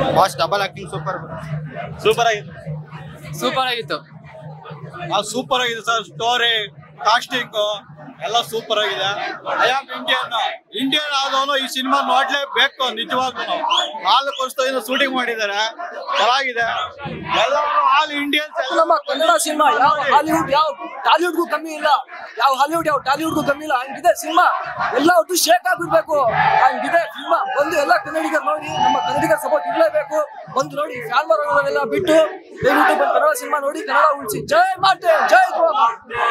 Boss double acting super super ಆಗಿದೆ super ಆಗಿತ್ತು super ಆಗಿದೆ ಸರ್ ಸ್ಟೋರಿ ಕಾಸ್ಟಿಂಗ್ ಎಲ್ಲ ಸೂಪರ್ ಆಗಿದೆ ಐ ಆಮ್ ಇಂಡಿಯನ್ ಇಂಡಿಯನ್ ಆದವನು ಈ ಸಿನಿಮಾ ನೋಡ್ಲೇಬೇಕು ನಿಜವಾಗ್ಲೂ ನಾಲ್ಕು ವರ್ಷದಿಂದ ಶೂಟಿಂಗ್ ಮಾಡಿದ್ದಾರೆ ಚೆನ್ನಾಗಿದೆ ಎಲ್ಲರೂ ಆಲ್ ಇಂಡಿಯನ್ಸ್ ನಮ್ಮ ಕನ್ನಡ ಸಿನಿಮಾ ಯಾವ ಹಾಲಿವುಡ್ ಯಾವ ಟಾಲಿವುಡ್ಗೂ ಕಮ್ಮಿ ಇಲ್ಲ ಯಾವ ಹಾಲಿವುಡ್ ಯಾವ ಟಾಲಿವುಡ್ಗೂ ಕಮ್ಮಿ ಇಲ್ಲ ಹಂಗಿದೆ ಸಿನಿಮಾ ಎಲ್ಲ ಒಟ್ಟು ಶೇಕ್ ಆಗ್ಬಿಡ್ಬೇಕು ಹಂಗಿದೆ ಸಿನಿಮಾ ಬಂದು ಎಲ್ಲ ಕನ್ನಡಿಗರು ನೋಡಿ ನಮ್ಮ ಕನ್ನಡಿಗರ ಸಪೋರ್ಟ್ ಇರಲೇಬೇಕು ಬಂದು ನೋಡಿ ಫ್ಯಾನ್ ಬರೋದೆಲ್ಲ ಬಿಟ್ಟು ದಯವಿಟ್ಟು ಬಂದು ಕನ್ನಡ ಸಿನಿಮಾ ನೋಡಿ ಕನ್ನಡ ಉಳಿಸಿ ಜೈ ಮಾತೆ ಜೈ ಗೋವಾ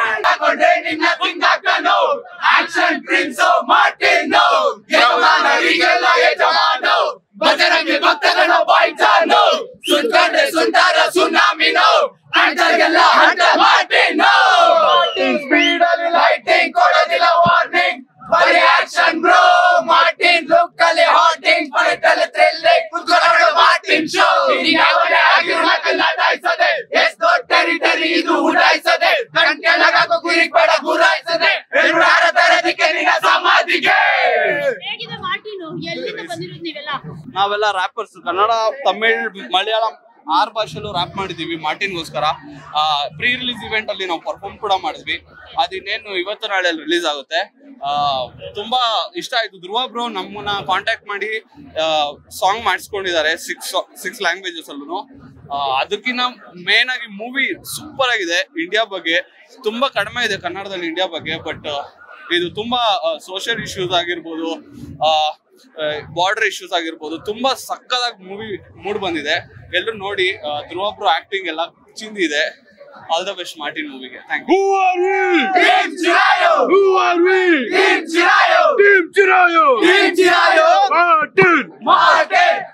ಆಕ್ಷನ್ ಪ್ರಿನ್ಸ್ ಮಾರ್ಟಿನ್ ಯಜಮಾನರಿಗೆಲ್ಲ ಯಜಮಾನು ಬಜರಂಗಿ ಭಕ್ತಗಣ ಬಾಯ್ತಾನು ಸುಂದರ ಸುಂದರ ಸುನಾಮಿನು ಅಂಟರ್ಗೆಲ್ಲ ಹಂಟ ಮಾರ್ಟಿನ್ ಸ್ಪೀಡ್ ಅಲ್ಲಿ ಲೈಟಿಂಗ್ ಕೊಡೋದಿಲ್ಲ ವಾರ್ನಿಂಗ್ ಬರೀ ಆಕ್ಷನ್ ಬ್ರೋ ಮಾರ್ಟಿನ್ ಲುಕ್ ಅಲ್ಲಿ ಹಾಟಿಂಗ್ ಪಡಿತಲ್ಲಿ ಥ್ರಿಲ್ಲಿಂಗ್ ಕುತ್ಕೊಳ್ಳೋ ಮಾರ್ಟಿನ್ ಶೋ ಯಾವನೇ ಆಗಿರ್ಬೇಕು ಲಟಾಯಿಸದೆ ಎಸ್ ದೊಡ್ಡ ಟೆರಿಟರಿ ಇದು ಉಡಾಯಿಸದೆ ಕಣ್ ಕೆಳಗಾಕೋ ಗುರಿಗ್ ಬೇಡ ಗುರಾಯಿಸದೆ ಎರಡು ತರದಿಕ್ಕೆ ನಿನ್ನ ಸಮಾಧಿಗೆ ಹೇಗಿದೆ ಮಾರ್ಟಿನು ಎಲ್ಲಿಂದ ಬಂದಿರೋದು ನೀವೆಲ್ಲ ನಾವೆಲ್ಲ ರ್ಯಾಪರ್ಸ್ ಕನ್ನಡ ತಮಿಳ್ ಮಲಯಾಳಂ ಆರ್ ಭಾಷೆಲ್ಲೂ ರ್ಯಾಪ್ ಮಾಡಿದೀವಿ ಮಾರ್ಟಿನ್ಗೋಸ್ಕರ ಪ್ರೀ ರಿಲೀಸ್ ಇವೆಂಟ್ ಅಲ್ಲಿ ನಾವು ಪರ್ಫಾರ್ಮ್ ಕೂಡ ಮಾಡಿದ್ವಿ ಅದಿನ್ನೇನು ಇವತ್ತು ನಾಳೆ ರಿಲೀಸ್ ಆಗುತ್ತೆ ಆ, ತುಂಬಾ ಇಷ್ಟ ಆಯ್ತು ಧ್ರುವ ಬ್ರೋ ನಮ್ಮನ್ನ ಕಾಂಟ್ಯಾಕ್ಟ್ ಮಾಡಿ ಸಾಂಗ್ ಮಾಡಿಸ್ಕೊಂಡಿದ್ದಾರೆ ಸಿಕ್ಸ್ ಸಿಕ್ಸ್ ಲ್ಯಾಂಗ್ವೇಜಸ್ ಅಲ್ಲೂ ಅದಕ್ಕಿಂತ ಮೇನ್ ಆಗಿ ಮೂವಿ ಸೂಪರ್ ಆಗಿದೆ ಇಂಡಿಯಾ ಬಗ್ಗೆ ತುಂಬಾ ಕಡಿಮೆ ಇದೆ ಕನ್ನಡದಲ್ಲಿ ಇಂಡಿಯಾ ಬಗ್ಗೆ ಬಟ್ ಇದು ತುಂಬಾ ಸೋಷಿಯಲ್ ಇಶ್ಯೂಸ್ ಆಗಿರ್ಬೋದು ಬಾರ್ಡರ್ ಇಶ್ಯೂಸ್ ಆಗಿರ್ಬೋದು ತುಂಬಾ ಸಕ್ಕದಾಗಿ ಮೂವಿ ಮೂಡ್ ಬಂದಿದೆ ಎಲ್ಲರೂ ನೋಡಿ ಆ, ಧ್ರುವ ಬ್ರೋ ಆಕ್ಟಿಂಗ್ ಎಲ್ಲ ಚಿಂದಿದೆ ಆಲ್ ದ ಬೆಸ್ಟ್ ಮಾರ್ಟಿನ್ ಮೂವಿಗೆ thank you Team Chirayo! Who are we? Team Chirayo! Team Chirayo! Team Chirayo! Martin! Martin!